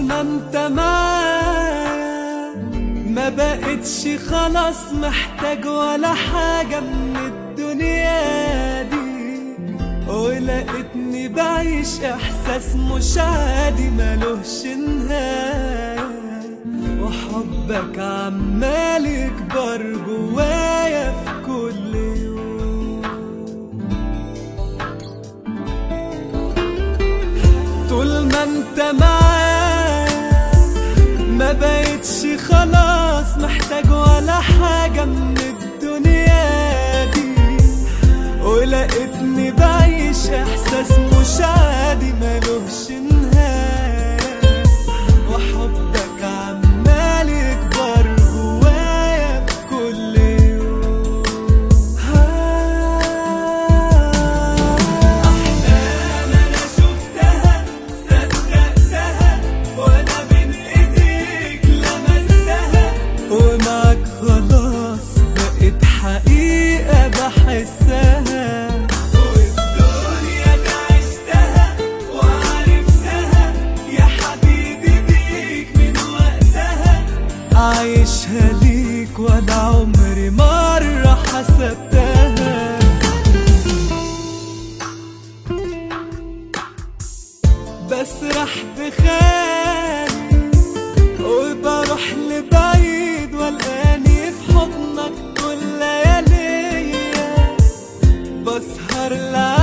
ما انت معايا ما بقتش خلاص محتاج ولا حاجة من الدنيا دي ولقيتني بعيش احساس مش عادي ملوش نهاية وحبك عمال يكبر جوايا في كل يوم طول ما انت معايا ما بقتش خلاص محتاج ولا حاجة من الدنيا دي ولقيتني بعيش احساس مش عادي ملوش نهاية وحبك عمال يكبر جوايا في كل يوم أحلام أنا شفتها صدقتها وأنا بين إيديك لمستها ومعك خلاص بقت حقيقة بحسها والدنيا دي عشتها وعرفتها يا حبيبي بيك من وقتها عايشها ليك ولا عمري مرة حسبتها بسرح بخيالي وبروح لبعيد والقاني في حضنك كل لياليا بسهر لعالي